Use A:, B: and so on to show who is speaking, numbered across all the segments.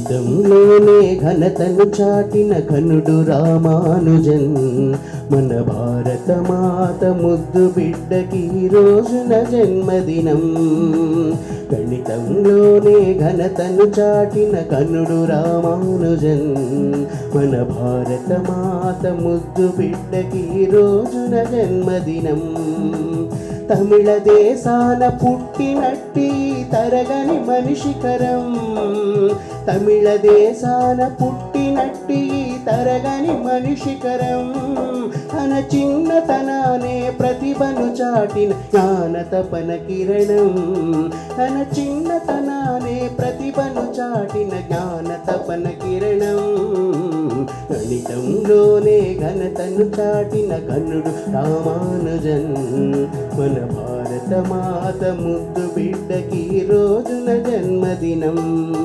A: గణితంలోనే ఘనతను చాటిన ఘనుడు రామానుజన్ మన భారత మాత ముద్దు బిడ్డకి ఈ రోజున జన్మదినం గణితంలోనే ఘనతను చాటిన ఘనుడు రామానుజన్ మన భారత మాత ముద్దు బిడ్డకి ఈ రోజున జన్మదినం తమిళ దేశాన పుట్టినట్టి తరగని మనిషికరం తమిళ దేశాన పుట్టినట్టి తరగని మనిషికరం తన చిన్నతనానే ప్రతిభను చాటిన జ్ఞాన తపన కిరణం తన చిన్నతనానే ప్రతిభను చాటిన జ్ఞాన తపన కిరణం గణితంలోనే ఘనతను చాటిన కన్నుడు రామానుజన్ మన భారత మాత ముద్దు బిడ్డకి ఈ రోజున జన్మదినం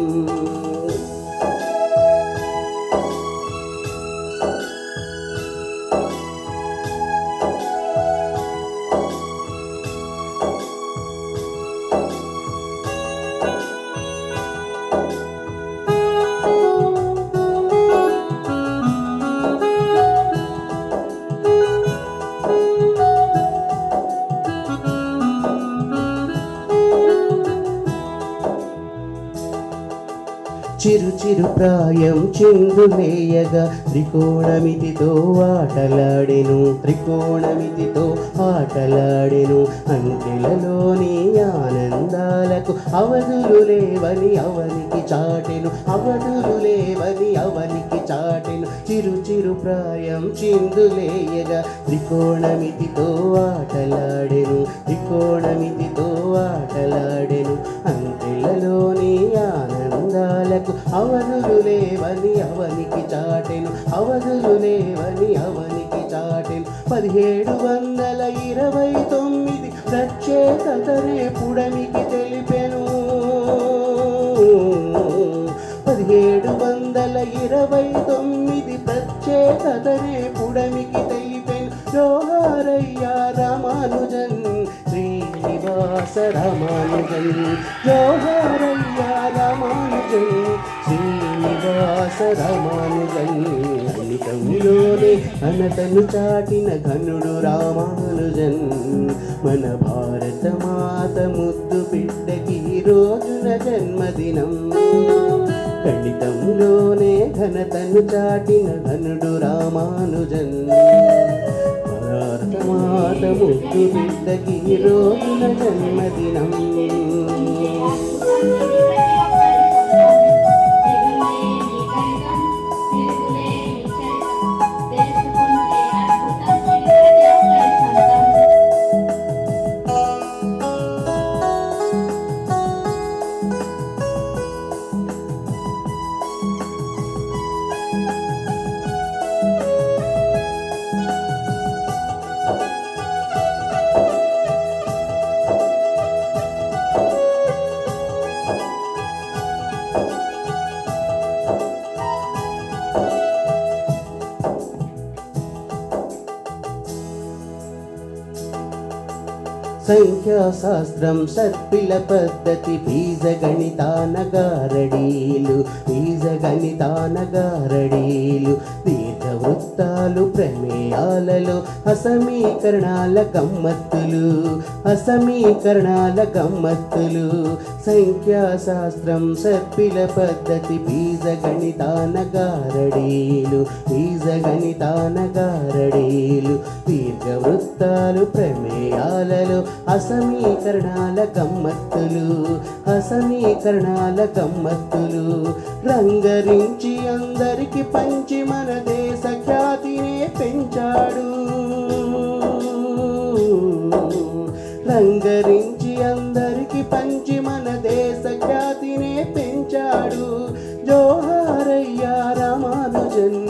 A: చిరు చిరు ప్రాయం చిందులేయగా త్రికోణమితితో ఆటలాడెను త్రికోణమితితో ఆటలాడెను అంకెలలోని ఆనందాలకు అవధులు లేవని అవనికి చాటెను అవధులు లేవని అవనికి చాటెను చిరు చిరు ప్రాయం చిందులేయగా త్రికోణమితితో ఆటలాడెను త్రికోణమితితో ఆటలాడెను అంకెలలోని ఆనందాలకు అవధులు లేవని అవనికి చాటెను అవధులు లేవని అవనికి చాటెను పదిహేడు వందల ఇరవై తొమ్మిది ప్రత్యేకతనే పుడమికి తెలిపెను పదిహేడు వందల ఇరవై తొమ్మిది ప్రత్యేకతనే పుడమికి తెలిపెను జోహారయ్య రామానుజన్ శ్రీనివాస రామానుజన్ జోహారయ్య రామానుజన్ శ్రీనివాస రామానుజన్ అనితంలోనే ఘనతను చాటిన ఘనుడు రామానుజన్ మన భారత మాత ముద్దు బిడ్డకి ఈ రోజున జన్మదినం గణితంలోనే ఘనతను చాటిన ఘనుడు రామానుజన్ భారత మాత ముద్దు బిడ్డకి ఈ రోజున జన్మదినం సంఖ్యాశాస్త్రం సర్పిల పద్ధతి బీజగణితానగారడీలు బీజగణితానగారడీలు దీర్ఘవృత్తాలు ప్రమేయాలలో అసమీకరణాల గమ్మత్తులు అసమీకరణాల గమ్మత్తులు సంఖ్యాశాస్త్రం సర్పిల పద్ధతి బీజగణితానగారడీలు బీజగణితానగారడీలు దీర్ఘవృత్తాలు ప్రమేయాలలో అసమీకరణాల గమ్మత్తులు అసమీకరణాల గమ్మత్తులు రంగరించి అందరికి పంచి మన దేశ ఖ్యాతినే పెంచాడు రంగరించి అందరికి పంచి మన దేశ ఖ్యాతినే పెంచాడు జోహారయ్య రామానుజన్